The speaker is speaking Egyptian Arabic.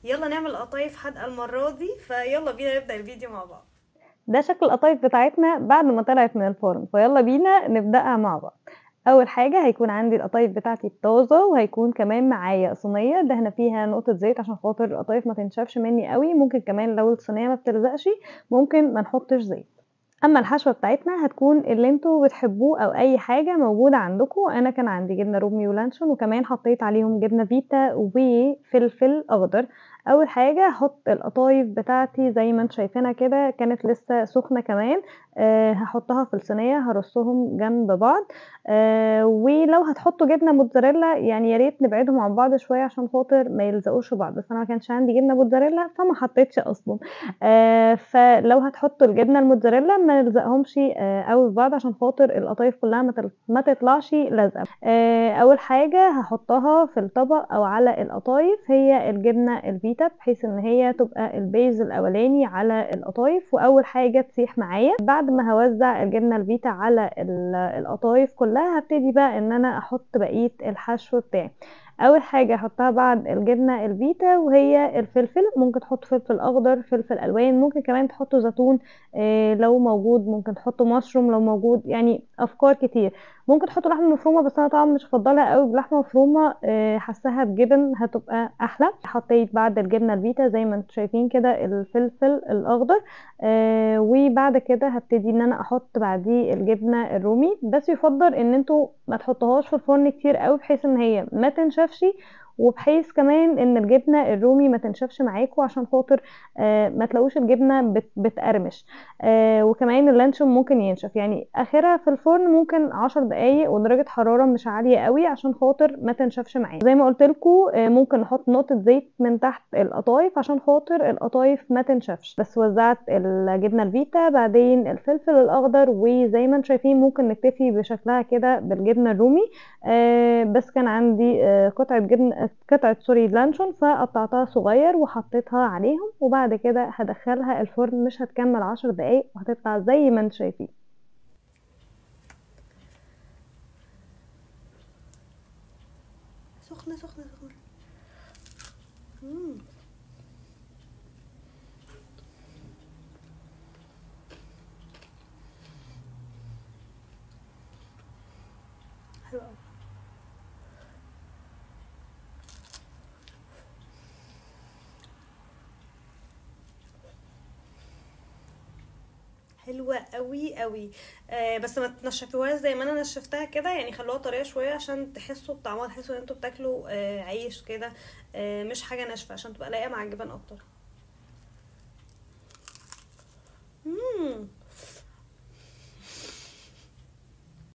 يلا نعمل قطايف حادقه المره دي فيلا بينا نبدا الفيديو مع بعض ده شكل القطايف بتاعتنا بعد ما طلعت من الفرن فيلا بينا نبدأها مع بعض اول حاجه هيكون عندي القطايف بتاعتي الطازه وهيكون كمان معايا صينيه دهنه فيها نقطه زيت عشان خاطر القطايف ما تنشفش مني قوي ممكن كمان لو الصينيه ما بتلزقش ممكن ما نحطش زيت اما الحشوه بتاعتنا هتكون اللي انتوا بتحبوه او اي حاجه موجوده عندكم انا كان عندي جبنه رومي ولانشون وكمان حطيت عليهم جبنه فيتا وفلفل اخضر اول حاجه هحط القطايف بتاعتي زي ما انتوا شايفينها كده كانت لسه سخنه كمان أه هحطها في الصينيه هرصهم جنب بعض أه ولو هتحطوا جبنه موتزاريلا يعني يا ريت نبعدهم عن بعض شويه عشان خاطر ما يلزقوش في بعض بس انا ما كانش عندي جبنه موتزاريلا فما حطيتش اصلا أه فلو هتحطوا الجبنه الموتزاريلا ما نلزقهمش أه قوي في بعض عشان خاطر القطايف كلها ما, تل... ما تطلعش لازقه أه اول حاجه هحطها في الطبق او على القطايف هي الجبنه الفيتا بحيث ان هي تبقى البيز الاولاني على القطايف واول حاجه تسيح معايا بعد ما هوزع الجبنه الفيتا على القطايف كلها هبتدي بقى ان انا احط بقيه الحشو بتاعي اول حاجه احطها بعد الجبنه الفيتا وهي الفلفل ممكن تحطوا فلفل اخضر فلفل الوان ممكن كمان تحطوا زيتون إيه لو موجود ممكن تحطوا مشروم لو موجود يعني افكار كتير ممكن تحطوا لحمه مفرومه بس انا طبعا مش هفضلها قوي بلحمه مفرومه إيه حاساها بجبن هتبقى احلى حطيت بعد الجبنه الفيتا زي ما انتم شايفين كده الفلفل الاخضر إيه وبعد كده هبتدي ان انا احط بعديه الجبنه الرومي بس يفضل ان انتوا ما تحطوهاش في الفرن كتير قوي بحيث ان هي ما تنشفش وبحيث كمان ان الجبنه الرومي ما تنشفش معاكم عشان خاطر آه ما تلاقوش الجبنه بت بتقرمش آه وكمان اللانشون ممكن ينشف يعني اخرها في الفرن ممكن عشر دقايق ودرجه حراره مش عاليه قوي عشان خاطر ما تنشفش معاكم زي ما قلت لكم آه ممكن نحط نقطه زيت من تحت القطايف عشان خاطر القطايف ما تنشفش بس وزعت الجبنه الفيتا بعدين الفلفل الاخضر وزي ما انتم شايفين ممكن نكتفي بشكلها كده بالجبنه الرومي آه بس كان عندي آه قطعه جبنه قطعة سوري لانشون فقطعتها صغير وحطيتها عليهم وبعد كده هدخلها الفرن مش هتكمل عشر دقايق وهتطلع زي ما انتم شايفين سخنة سخنة سخنة مم. حلوة أوي حلوه قوي قوي آه بس ما تنشفوهاش زي ما انا نشفتها كده يعني خلوها طريه شويه عشان تحسوا بطعمها تحسوا ان انتوا بتاكلوا آه عيش كده آه مش حاجه ناشفه عشان تبقى لايقه مع الجبن اكتر